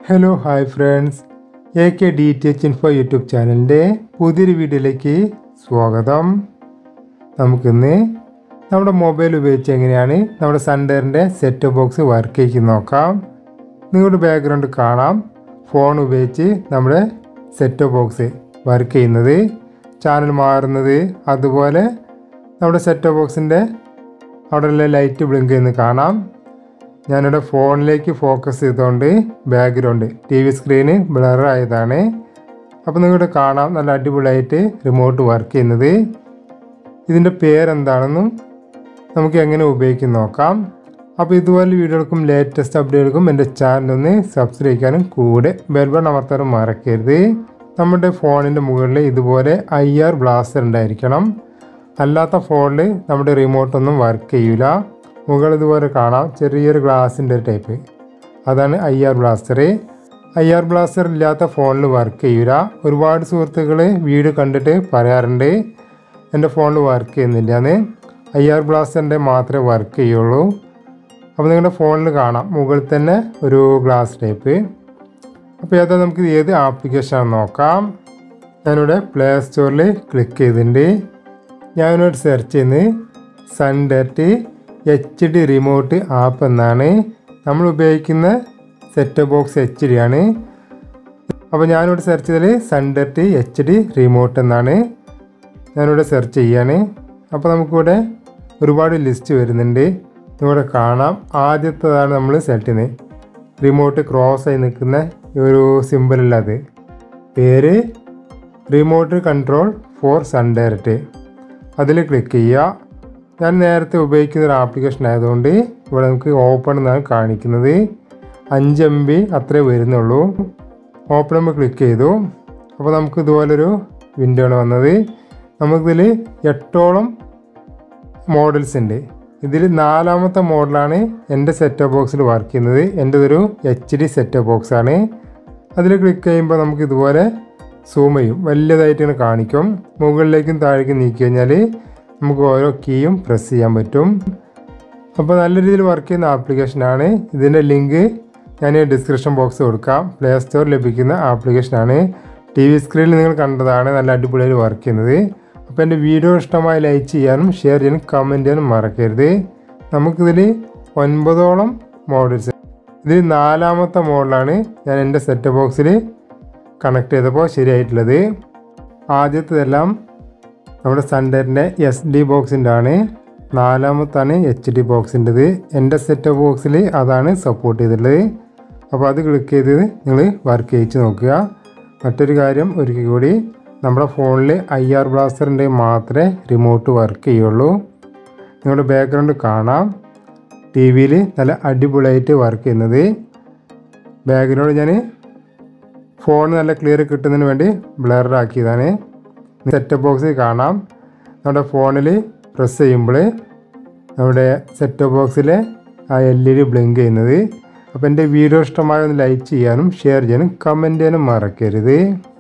hello hi friends A K D T H info YouTube ചാനലിൻ്റെ പുതിയൊരു വീഡിയോയിലേക്ക് സ്വാഗതം നമുക്കിന്ന് നമ്മുടെ മൊബൈൽ ഉപയോഗിച്ച് എങ്ങനെയാണ് നമ്മുടെ സൺഡറിൻ്റെ സെറ്റ് ബോക്സ് വർക്ക് ചെയ്ത് നോക്കാം നിങ്ങളുടെ ബാക്ക്ഗ്രൗണ്ട് കാണാം ഫോൺ ഉപയോഗിച്ച് നമ്മുടെ സെറ്റ് ബോക്സ് വർക്ക് ചെയ്യുന്നത് ചാനൽ മാറുന്നത് അതുപോലെ നമ്മുടെ സെറ്റ് ബോക്സിൻ്റെ അവിടെയുള്ള ലൈറ്റ് ബ്ലിങ്ക് ചെയ്യുന്നത് കാണാം ഞാനിവിടെ ഫോണിലേക്ക് ഫോക്കസ് ചെയ്തുകൊണ്ട് background T V screen blur ആയതാണ് അപ്പോൾ നിങ്ങളുടെ കാണാം നല്ല അടിപൊളിയായിട്ട് റിമോട്ട് വർക്ക് ചെയ്യുന്നത് ഇതിൻ്റെ പേരെന്താണെന്നും നമുക്ക് എങ്ങനെ ഉപയോഗിക്കും നോക്കാം അപ്പോൾ ഇതുപോലെ വീഡിയോകൾക്കും ലേറ്റസ്റ്റ് അപ്ഡേറ്റുകൾക്കും എൻ്റെ ചാനലൊന്ന് സബ്സ്ക്രൈബ് ചെയ്യാനും കൂടെ ബെൽ ബട്ടൺ അമർത്താനും മറക്കരുത് നമ്മുടെ ഫോണിൻ്റെ മുകളിൽ ഇതുപോലെ ഐ ആർ ബ്ലാസ്റ്റർ ഉണ്ടായിരിക്കണം അല്ലാത്ത ഫോണിൽ നമ്മുടെ റിമോട്ടൊന്നും വർക്ക് ചെയ്യില്ല മുകളിൽ ഇതുപോലെ കാണാം ചെറിയൊരു ഗ്ലാസിൻ്റെ ഒരു ടൈപ്പ് അതാണ് I R blaster I R blaster ഇല്ലാത്ത ഫോണിൽ വർക്ക് ചെയ്യില്ല ഒരുപാട് സുഹൃത്തുക്കൾ വീഡിയോ കണ്ടിട്ട് പറയാറുണ്ട് എൻ്റെ ഫോണിൽ വർക്ക് ചെയ്യുന്നില്ലാന്ന് ഐ ആർ ബ്ലാസ്റ്ററിൻ്റെ മാത്രമേ വർക്ക് ചെയ്യുള്ളൂ അപ്പോൾ നിങ്ങളുടെ ഫോണിൽ കാണാം മുകളിൽ തന്നെ ഒരു ഗ്ലാസ് ടൈപ്പ് അപ്പോൾ ഏതാ നമുക്ക് ഇത് ഏത് ആപ്ലിക്കേഷൻ നോക്കാം ഞാനിവിടെ പ്ലേ സ്റ്റോറിൽ ക്ലിക്ക് ചെയ്തിട്ടുണ്ട് ഞാനിവിടെ സെർച്ച് ചെയ്യുന്നത് sun direct H D remote app എന്നാണ് നമ്മൾ ഉപയോഗിക്കുന്ന സെറ്റ് ബോക്സ് എച്ച് ഡി ആണ് അപ്പോൾ ഞാനിവിടെ സെർച്ച് ചെയ്തത് സൺഡെറ്റ് എച്ച് ഡി റിമോട്ട് എന്നാണ് ഞാനിവിടെ സെർച്ച് ചെയ്യാണ് അപ്പോൾ നമുക്കിവിടെ ഒരുപാട് ലിസ്റ്റ് വരുന്നുണ്ട് ഇവിടെ കാണാം ആദ്യത്തേതാണ് നമ്മൾ സെലക്ട് ചെയ്യുന്നത് റിമോട്ട് ക്രോസ് ആയി നിൽക്കുന്ന ഒരു സിമ്പിളുള്ളത് പേര് remote control for Sun Direct അതിൽ ക്ലിക്ക് ചെയ്യുക ഞാൻ നേരത്തെ ഉപയോഗിക്കുന്ന ഒരു ആപ്ലിക്കേഷൻ ആയതുകൊണ്ട് ഇവിടെ നമുക്ക് ഓപ്പൺ എന്നാണ് കാണിക്കുന്നത് അഞ്ച് എം ബി അത്രേ വരുന്നുള്ളൂ ഓപ്പൺ നമ്മൾ ക്ലിക്ക് ചെയ്തു അപ്പോൾ നമുക്ക് ഇതുപോലൊരു വിൻഡോ ആണ് വന്നത് നമുക്കിതിൽ എട്ടോളം മോഡൽസ് ഉണ്ട് ഇതിൽ നാലാമത്തെ മോഡലാണ് എൻ്റെ സെറ്റ് ബോക്സിൽ വർക്ക് ചെയ്യുന്നത് എൻ്റെ ഒരു എച്ച് ഡി സെറ്റ് ബോക്സ് ആണ് അതിൽ ക്ലിക്ക് ചെയ്യുമ്പോൾ നമുക്ക് ഇതുപോലെ സൂം ചെയ്യും വലിയതായിട്ടാണ് കാണിക്കും മുകളിലേക്കും താഴേക്കും നീക്കി കഴിഞ്ഞാൽ നമുക്ക് ഓരോ കീയും പ്രസ് ചെയ്യാൻ പറ്റും അപ്പോൾ നല്ല രീതിയിൽ വർക്ക് ചെയ്യുന്ന ആപ്ലിക്കേഷനാണ് ഇതിൻ്റെ ലിങ്ക് ഞാൻ ഡിസ്ക്രിപ്ഷൻ ബോക്സ് കൊടുക്കാം പ്ലേ സ്റ്റോറിൽ ലഭിക്കുന്ന ആപ്ലിക്കേഷനാണ് ടി വി സ്ക്രീനിൽ നിങ്ങൾ കണ്ടതാണ് നല്ല അടിപൊളിയായി വർക്ക് ചെയ്യുന്നത് അപ്പോൾ എൻ്റെ വീഡിയോ ഇഷ്ടമായി ലൈക്ക് ചെയ്യാനും ഷെയർ ചെയ്യാനും കമൻറ്റ് ചെയ്യാനും മറക്കരുത് നമുക്കിതിൽ ഒൻപതോളം മോഡൽസ് ഇതിൽ നാലാമത്തെ മോഡലാണ് ഞാൻ എൻ്റെ സെറ്റ് ബോക്സിൽ കണക്ട് ചെയ്തപ്പോൾ ശരിയായിട്ടുള്ളത് ആദ്യത്തേതെല്ലാം നമ്മുടെ സൺഡറിൻ്റെ എസ് ഡി ബോക്സിൻ്റെ ആണ് നാലാമത്താണ് എച്ച് ഡി ബോക്സിൻ്റെത് എൻ്റെ സെറ്റ് ബോക്സിൽ അതാണ് സപ്പോർട്ട് ചെയ്തിട്ടുള്ളത് അപ്പോൾ അത് ക്ലിക്ക് ചെയ്ത് നിങ്ങൾ വർക്ക് ചെയ്യിച്ച് നോക്കുക മറ്റൊരു കാര്യം ഒരിക്കൽ കൂടി നമ്മുടെ ഫോണിൽ ഐ ആർ ബ്ലാസ്റ്ററിൻ്റെ മാത്രമേ റിമോട്ട് വർക്ക് ചെയ്യുള്ളൂ നിങ്ങളുടെ ബാക്ക്ഗ്രൗണ്ട് കാണാം ടി വിയിൽ നല്ല അടിപൊളിയായിട്ട് വർക്ക് ചെയ്യുന്നത് ബാക്ക്ഗ്രൗണ്ട് ഞാൻ ഫോൺ നല്ല ക്ലിയർ കിട്ടുന്നതിന് വേണ്ടി ബ്ലറാക്കിയതാണ് സെറ്റ് ബോക്സ് കാണാം നമ്മുടെ ഫോണിൽ പ്രസ് ചെയ്യുമ്പോൾ നമ്മുടെ സെറ്റ് ബോക്സിലെ ആ എൽ ഇ ഡി ബ്ലിങ്ക് ചെയ്യുന്നത് അപ്പോൾ എൻ്റെ വീഡിയോ ഇഷ്ടമായ ഒന്ന് ലൈക്ക് ചെയ്യാനും ഷെയർ ചെയ്യാനും കമൻറ്റ് ചെയ്യാനും മറക്കരുത്